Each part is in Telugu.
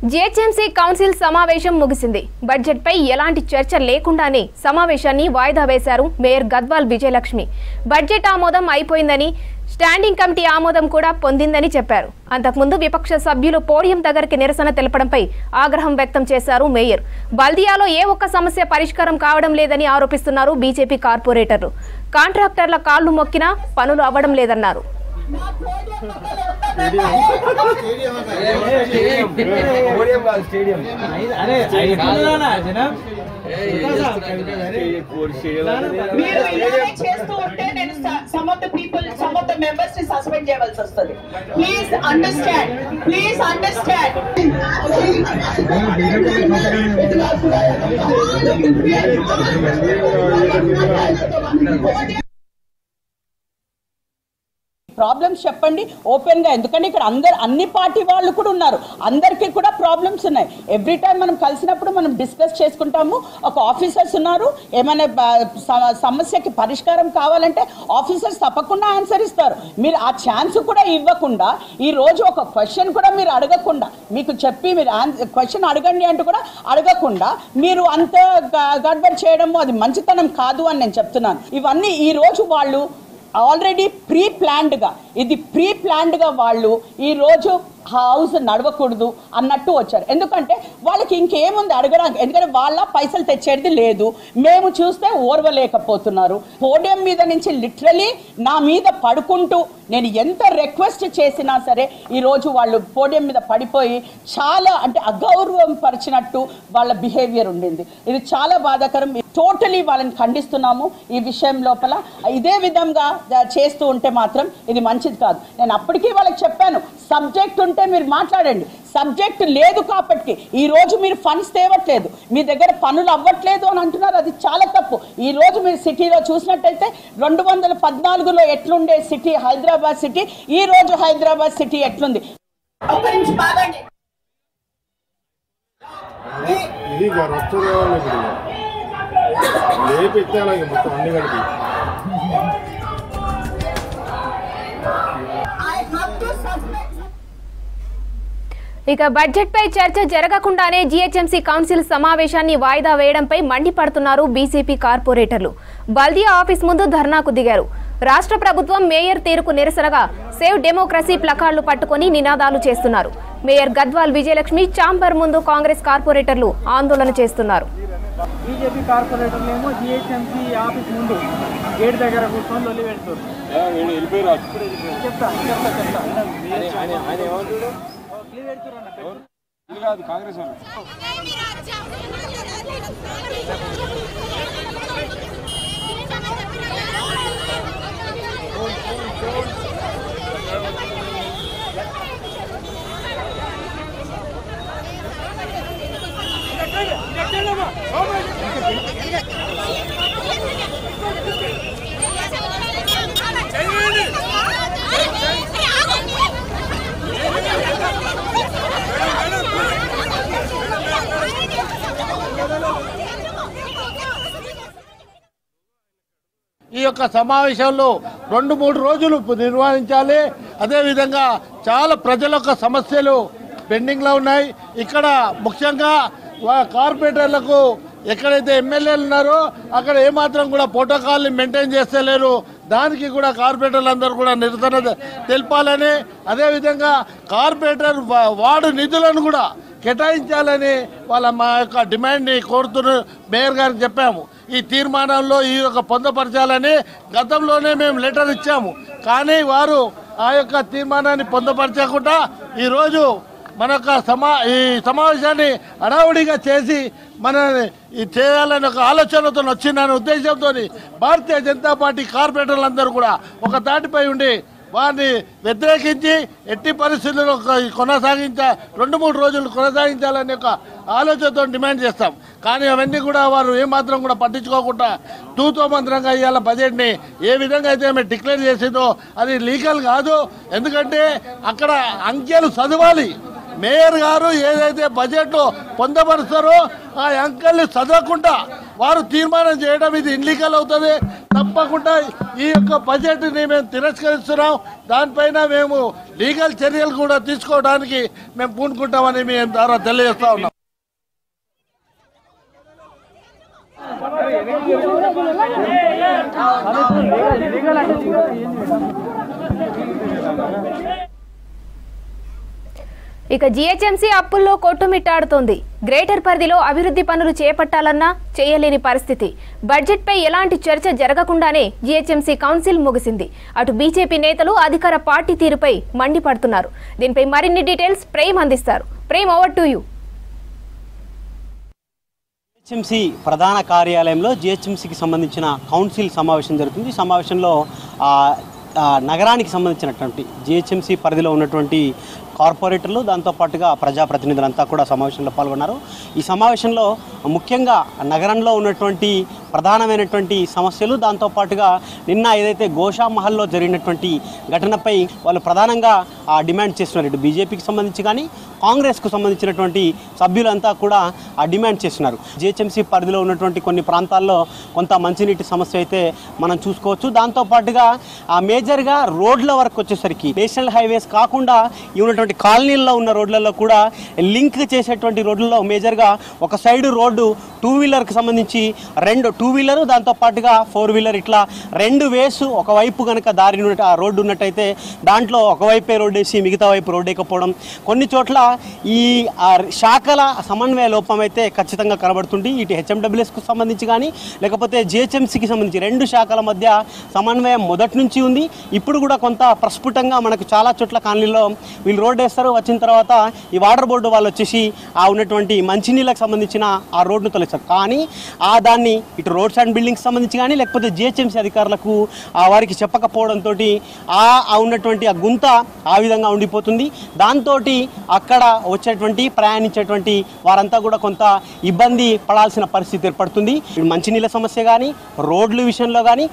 జిహెచ్ఎంసీ కౌన్సిల్ సమావేశం ముగిసింది బడ్జెట్పై ఎలాంటి చర్చ లేకుండానే సమావేశాన్ని వాయిదా వేశారు మేయర్ గద్వాల్ విజయలక్ష్మి బడ్జెట్ ఆమోదం అయిపోయిందని స్టాండింగ్ కమిటీ ఆమోదం కూడా పొందిందని చెప్పారు అంతకుముందు విపక్ష సభ్యులు పోడియం దగ్గరికి నిరసన తెలపడంపై ఆగ్రహం వ్యక్తం చేశారు మేయర్ బల్దియాలో ఏ ఒక్క సమస్య పరిష్కారం కావడం లేదని ఆరోపిస్తున్నారు బీజేపీ కార్పొరేటర్లు కాంట్రాక్టర్ల కాళ్లు మొక్కినా పనులు అవ్వడం లేదన్నారు అరే ఎట్లున్నానా జనం మీరు ఇలానే చేస్తూ ఉంటే నేను some of the people some of the members ని సస్పెండ్ చేయవలసి వస్తుంది please understand please understand problems చెప్పండి ఓపెన్ గా ఎందుకంటే ఇక్కడ అందరు అన్ని పార్టీ వాళ్ళు కూడా ఉన్నారు అందరికీ కూడా ప్రాబ్లమ్స్ ఉన్నాయి ఎవ్రీ టైం మనం కలిసినప్పుడు మనం డిస్కస్ చేసుకుంటాము ఒక ఆఫీసర్స్ ఉన్నారు ఏమైనా బ- స- సమస్యకి పరిష్కారం కావాలంటే ఆఫీసర్స్ తప్పకుండా ఆన్సర్ ఇస్తారు మీరు ఆ ఛాన్స్ కూడా ఇవ్వకుండా ఈ రోజు ఒక క్వశ్చన్ కూడా మీరు అడగకుండా మీకు చెప్పి మీరు క్వశ్చన్ అడగండి అంటూ కూడా అడగకుండా మీరు అంత గ- గడబడి చేయడము అది మంచితనం కాదు అని నేను చెప్తున్నాను ఇవన్నీ ఈ రోజు వాళ్ళు ఆల్రెడీ ప్రీ ప్లాన్డ్గా ఇది ప్రీ ప్లాన్డ్గా వాళ్ళు ఈరోజు హౌస్ నడవకూడదు అన్నట్టు వచ్చారు ఎందుకంటే వాళ్ళకి ఇంకేముంది అడగడానికి ఎందుకంటే వాళ్ళ పైసలు తెచ్చేది లేదు మేము చూస్తే ఓర్వలేకపోతున్నారు పోడియం మీద నుంచి లిటరలీ నా మీద పడుకుంటూ నేను ఎంత రిక్వెస్ట్ చేసినా సరే ఈరోజు వాళ్ళు పోడియం మీద పడిపోయి చాలా అంటే అగౌరవం పరిచినట్టు వాళ్ళ బిహేవియర్ ఉండింది ఇది చాలా బాధాకరం టోటలీ వాళ్ళని ఖండిస్తున్నాము ఈ విషయం లోపల ఇదే విధంగా ద- చేస్తూ ఉంటే మాత్రం ఇది మంచిది కాదు నేను అప్పటికీ వాళ్ళకి చెప్పాను సబ్జెక్ట్ ఉంటే మీరు మాట్లాడండి సబ్జెక్ట్ లేదు కాబట్టి ఈ రోజు మీరు ఫండ్స్ తేవట్లేదు మీ దగ్గర పనులు అవ్వట్లేదు అని అంటున్నారు అది చాలా తప్పు ఈ రోజు మీరు సిటీలో చూసినట్టయితే రెండు వందల పద్నాలుగులో ఎట్లుండే సిటీ హైదరాబాద్ సిటీ ఈ రోజు హైదరాబాద్ సిటీ ఎట్లుంది ఒక్క నిమిషం ఆగండి. ఇది ఇక రొచ్చు కావాలి ఇప్పుడు ఇక. లేపి ఎత్తాలి ఇక మొత్తం అన్ని కలిపి I have to suspend ఇక బడ్జెట్ పై చర్చ జరగకుండానే జీహెచ్ఎంసీ కౌన్సిల్ సమావేశాన్ని వాయిదా వేయడంపై మండిపడుతున్నారు బీజేపీ కార్పొరేటర్లు బల్దియా ఆఫీస్ ముందు ధర్నాకు దిగారు రాష్ట్ర ప్రభుత్వం మేయర్ తీరుకు నిరసనగా సేవ్ డెమోక్రసీ ప్లకార్డులు పట్టుకొని నినాదాలు చేస్తున్నారు మేయర్ గద్వాల్ విజయలక్ష్మి చాంబర్ ముందు కాంగ్రెస్ కార్పొరేటర్లు ఆందోళన చేస్తున్నారు బీజేపీ కార్పొరేటర్లు ఏమో జిహెచ్ఎంసీ ఆఫీస్ ముందు గేట్ దగ్గర కూర్చొని లొల్లి పెడుతున్నారు చెప్తా చెప్తా చెప్తా క్లియర్ పెడుతున్నారు ఈ యొక్క సమావేశంలో రెండు మూడు రోజులు నిర్వహించాలి అదేవిధంగా చాలా ప్రజల యొక్క సమస్యలు పెండింగ్లో ఉన్నాయి ఇక్కడ ముఖ్యంగా వా- కార్పొరేటర్లకు ఎక్కడైతే ఎమ్మెల్యేలు ఉన్నారో అక్కడ ఏమాత్రం కూడా ప్రోటోకాల్ని మెయింటైన్ చేస్తలేరు దానికి కూడా కార్పొరేటర్లు అందరూ కూడా నిరసన తె- తెలపాలని అదేవిధంగా కార్పొరేటర్ వా- వార్డు నిధులను కూడా కేటాయించాలని వాళ్ళ మా యొక్క డిమాండ్ని కోరుతున్న మేయర్ గారికి చెప్పాము ఈ తీర్మానంలో ఈ యొక్క పొందపరచాలని గతంలోనే మేము లెటర్ ఇచ్చాము కానీ వారు ఆ యొక్క తీర్మానాన్ని పొందపరచకుండా ఈరోజు మన యొక్క సమా ఈ సమావేశాన్ని హడావుడిగా చేసి మన ఈ చేయాలనే ఒక ఆలోచనతో వచ్చిందనే ఉద్దేశంతో భారతీయ జనతా పార్టీ కార్పొరేటర్లందరూ కూడా ఒక తాటిపై ఉండి వారిని వ్యతిరేకించి ఎట్టి పరిస్థితుల్లో కొ- కొనసాగించ రెండు మూడు రోజులు కొనసాగించాలనే ఒక ఆలోచనతో డిమాండ్ చేస్తాం కానీ అవన్నీ కూడా వారు ఏమాత్రం కూడా పట్టించుకోకుండా తూతో మంత్రంగా ఇవాళ బడ్జెట్ని ఏ విధంగా అయితే మేము డిక్లేర్ చేసిందో అది లీగల్ కాదు ఎందుకంటే అక్కడ అంకెలు చదవాలి మేయర్ గారు ఏదైతే బడ్జెట్లో పొందపరుస్తారో ఆ అంకెల్ని చదవకుండా వారు తీర్మానం చేయడం ఇది ఇన్లీగల్ అవుతుంది తప్పకుండా ఈ యొక్క బడ్జెట్ని మేము తిరస్కరిస్తున్నాం దానిపైన మేము లీగల్ చర్యలు కూడా తీసుకోవడానికి మేము పూనుకుంటామని మేము ద్వారా తెలియజేస్తా ఉన్నాం ఇక జీహెచ్ఎంసీ అప్పుల్లో కొట్టుమిట్టాడుతోంది గ్రేటర్ పరిధిలో అభివృద్ధి పనులు చేపట్టాలన్నా చేయలేని పరిస్థితి బడ్జెట్పై ఎలాంటి చర్చ జరగకుండానే జీహెచ్ఎంసీ కౌన్సిల్ ముగిసింది అటు బీజేపీ నేతలు అధికార పార్టీ తీరుపై మండిపడుతున్నారు దీనిపై మరిన్ని డీటెయిల్స్ ప్రేమ్ అందిస్తారు Prem over to you GHMC ప్రధాన కార్యాలయంలో జిహెచ్ఎంసీకి సంబంధించిన కౌన్సిల్ సమావేశం జరుగుతుంది ఈ సమావేశంలో ఆ, ఆ, నగరానికి సంబంధించినటువంటి జిహెచ్ఎంసీ పరిధిలో ఉన్నటువంటి కార్పొరేటర్లు దాంతోపాటుగా ప్రజాప్రతినిధులంతా కూడా సమావేశంలో పాల్గొన్నారు ఈ సమావేశంలో ముఖ్యంగా నగరంలో ఉన్నటువంటి ప్రధానమైనటువంటి సమస్యలు దాంతోపాటుగా నిన్న ఏదైతే గోషా మహల్లో జరిగినటువంటి ఘటనపై వాళ్ళు ప్రధానంగా ఆ, డిమాండ్ చేస్తున్నారు ఇటు బీజేపీకి సంబంధించి కానీ కాంగ్రెస్కు సంబంధించినటువంటి సభ్యులంతా కూడా ఆ డిమాండ్ చేస్తున్నారు జిహెచ్ఎంసీ పరిధిలో ఉన్నటువంటి కొన్ని ప్రాంతాల్లో కొంత మంచినీటి సమస్య అయితే మనం చూసుకోవచ్చు దాంతోపాటుగా ఆ మేజర్గా రోడ్ల వరకు వచ్చేసరికి నేషనల్ హైవేస్ కాకుండా ఈ ఉన్నటువంటి కాలనీల్లో ఉన్న రోడ్లలో కూడా లింక్ చేసేటువంటి రోడ్లలో మేజర్గా ఒక సైడ్ రోడ్డు టూ వీలర్కి సంబంధించి రెండు టూ వీలర్ దాంతోపాటుగా ఫోర్ వీలర్ ఇట్లా రెండు వేస్ ఒకవైపు కనుక దారి ఉన్నట్టు ఆ రోడ్డు ఉన్నట్టయితే దాంట్లో ఒకవైపే రోడ్డు వేసి మిగతా వైపు రోడ్డు వేయకపోవడం కొన్ని చోట్ల ఈ ఆ శాఖల సమన్వయ లోపం అయితే ఖచ్చితంగా కనబడుతుంది ఇటు హెచ్ఎండబ్ల్యూఎస్కు సంబంధించి కానీ లేకపోతే జిహెచ్ఎంసీకి సంబంధించి రెండు శాఖల మధ్య సమన్వయం మొదటి నుంచి ఉంది ఇప్పుడు కూడా కొంత ప్రస్ఫుటంగా మనకు చాలా చోట్ల కాలనీలో వీళ్ళు రోడ్డు వేస్తారు వచ్చిన తర్వాత ఈ వాటర్ బోర్డు వాళ్ళు వచ్చేసి ఆ ఉన్నటువంటి మంచినీళ్ళకి సంబంధించిన ఆ రోడ్డును తొలగిస్తారు కానీ ఆ దాన్ని ఇటు రోడ్స్ అండ్ బిల్డింగ్స్ సంబంధించి కానీ లేకపోతే జిహెచ్ఎంసీ అధికారులకు ఆ వారికి చెప్పకపోవడంతో ఆ ఆ ఉన్నటువంటి ఆ గుంత ఆ విధంగా ఉండిపోతుంది దాంతో అక్కడ వచ్చేటువంటి ప్రయాణించేటువంటి వారంతా కూడా కొంత ఇబ్బంది పడాల్సిన పరిస్థితి ఏర్పడుతుంది ఇటు మంచినీళ్ళ సమస్య కానీ రోడ్ల విషయంలో కానీ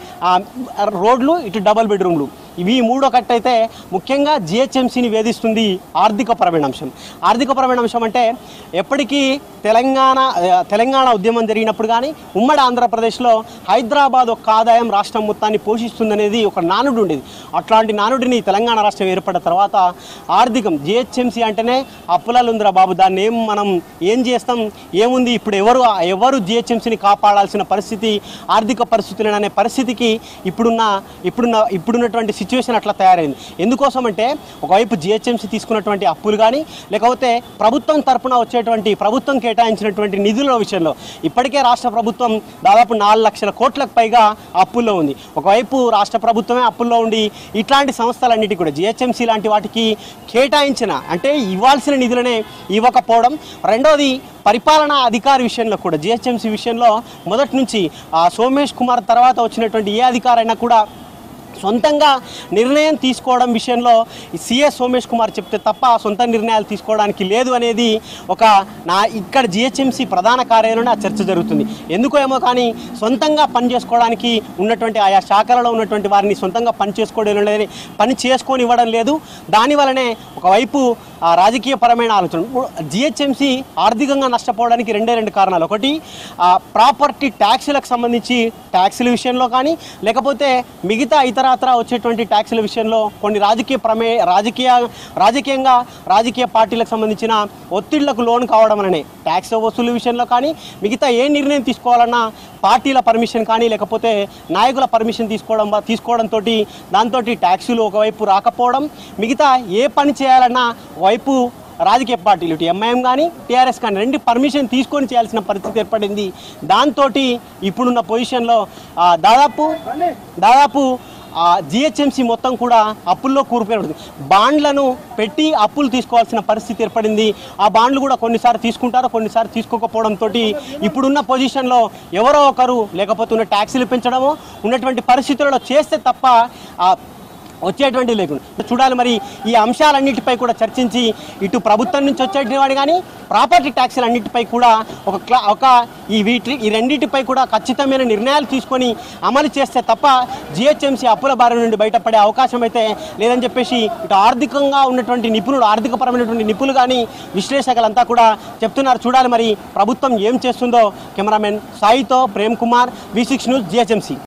రోడ్లు ఇటు డబల్ బెడ్రూమ్లు ఇవి మూడో కట్ అయితే ముఖ్యంగా జిహెచ్ఎంసీని వేధిస్తుంది ఆర్థిక పరమైన అంశం ఆర్థిక పరమైన అంశం అంటే ఎప్పటికీ తెలంగాణ ఆ, తెలంగాణ ఉద్యమం జరిగినప్పుడు కానీ ఉమ్మడి ఆంధ్రప్రదేశ్లో హైదరాబాద్ ఒక ఆదాయం రాష్ట్రం మొత్తాన్ని పోషిస్తుందనేది ఒక నానుడు ఉండేది అట్లాంటి నానుడిని తెలంగాణ రాష్ట్రం ఏర్పడిన తర్వాత ఆర్థికం జిహెచ్ఎంసీ అంటేనే అప్పులలో ఉందిరా బాబు దాన్ని ఏం మనం ఏం చేస్తాం ఏముంది ఇప్పుడు ఎవరు ఎవరు జిహెచ్ఎంసీని కాపాడాల్సిన పరిస్థితి ఆర్థిక పరిస్థితులు అనే పరిస్థితికి ఇప్పుడున్న ఇప్పుడున్న ఇప్పుడున్నటువంటి సిచ్యువేషన్ అట్లా తయారైంది ఎందుకోసం అంటే ఒకవైపు జిహెచ్ఎంసీ తీసుకున్నటువంటి అప్పులు కానీ లేకపోతే ప్రభుత్వం తరపున వచ్చేటువంటి ప్రభుత్వం కేటాయించినటువంటి నిధుల విషయంలో ఇప్పటికే రాష్ట్ర ప్రభుత్వం దాదాపు నాలుగు లక్షల కోట్లకు పైగా అప్పుల్లో ఉంది ఒకవైపు రాష్ట్ర ప్రభుత్వమే అప్పుల్లో ఉండి ఇట్లాంటి సంస్థలన్నిటి కూడా జిహెచ్ఎంసీ లాంటి వాటికి కేటాయించిన అంటే ఇవ్వాల్సిన నిధులనే ఇవ్వకపోవడం రెండోది పరిపాలనా అధికారి విషయంలో కూడా జిహెచ్ఎంసీ విషయంలో మొదటి నుంచి ఆ సోమేష్ కుమార్ తర్వాత వచ్చినటువంటి ఏ అధికారైనా కూడా సొంతంగా నిర్ణయం తీసుకోవడం విషయంలో ఈ సిఎస్ సోమేష్ కుమార్ చెప్తే తప్ప సొంత నిర్ణయాలు తీసుకోవడానికి లేదు అనేది ఒక నా ఇక్కడ జిహెచ్ఎంసీ ప్రధాన కార్యాలయంలో ఆ చర్చ జరుగుతుంది ఎందుకో ఏమో కానీ సొంతంగా పని చేసుకోవడానికి ఉన్నటువంటి ఆయా శాఖలలో ఉన్నటువంటి వారిని సొంతంగా పని చేసుకోవడం లేదని పని చేసుకొని ఇవ్వడం లేదు దానివలనే ఒకవైపు ఆ రాజకీయపరమైన ఆలోచన జిహెచ్ఎంసీ ఆర్థికంగా నష్టపోవడానికి రెండే రెండు కారణాలు ఒకటి ప్రాపర్టీ ట్యాక్సులకు సంబంధించి ట్యాక్సుల విషయంలో కానీ లేకపోతే మిగతా ఇతరత్ర వచ్చేటువంటి ట్యాక్సుల విషయంలో కొన్ని రాజకీయ ప్రమే రాజకీయ రాజకీయంగా రాజకీయ పార్టీలకు సంబంధించిన ఒత్తిళ్లకు లోన్ కావడం అనే ట్యాక్స్ వసూలు విషయంలో కానీ మిగతా ఏ నిర్ణయం తీసుకోవాలన్నా పార్టీల పర్మిషన్ కానీ లేకపోతే నాయకుల పర్మిషన్ తీసుకోవడం తీసుకోవడంతో దాంతో ట్యాక్సులు ఒకవైపు రాకపోవడం మిగతా ఏ పని చేయాలన్నా వైపు రాజకీయ పార్టీలు ఇటు ఎంఐఎం కానీ టీఆర్ఎస్ కానీ రెండు పర్మిషన్ తీసుకొని చేయాల్సిన పరిస్థితి ఏర్పడింది దాంతో ఇప్పుడున్న పొజిషన్లో ఆ, దాదాపు దాదాపు జిహెచ్ఎంసీ మొత్తం కూడా అప్పుల్లో కూరుకుపోయింది బాండ్లను పెట్టి అప్పులు తీసుకోవాల్సిన పరిస్థితి ఏర్పడింది ఆ బాండ్లు కూడా కొన్నిసార్లు తీసుకుంటారు కొన్నిసార్లు తీసుకోకపోవడంతో ఇప్పుడున్న పొజిషన్లో ఎవరో ఒకరు లేకపోతే ఉన్న ట్యాక్సీలు పెంచడమో ఉన్నటువంటి పరిస్థితులలో చేస్తే తప్ప ఆ వచ్చేటువంటి లేకుండా చూడాలి మరి ఈ అంశాలన్నిటిపై కూడా చర్చించి ఇటు ప్రభుత్వం నుంచి వచ్చేటువంటి కానీ ప్రాపర్టీ ట్యాక్స్లు అన్నిటిపై కూడా ఒక క్లా ఒక ఈ వీటి ఈ రెండింటిపై కూడా ఖచ్చితమైన నిర్ణయాలు తీసుకొని అమలు చేస్తే తప్ప జిహెచ్ఎంసీ అప్పుల బారి నుండి బయటపడే అవకాశం అయితే లేదని చెప్పేసి ఇటు ఆర్థికంగా ఉన్నటువంటి నిపుణులు ఆర్థికపరమైనటువంటి నిపుణులు కానీ విశ్లేషకులంతా కూడా చెప్తున్నారు చూడాలి మరి ప్రభుత్వం ఏం చేస్తుందో కెమెరామెన్ సాయితో Prem Kumar V six news GHMC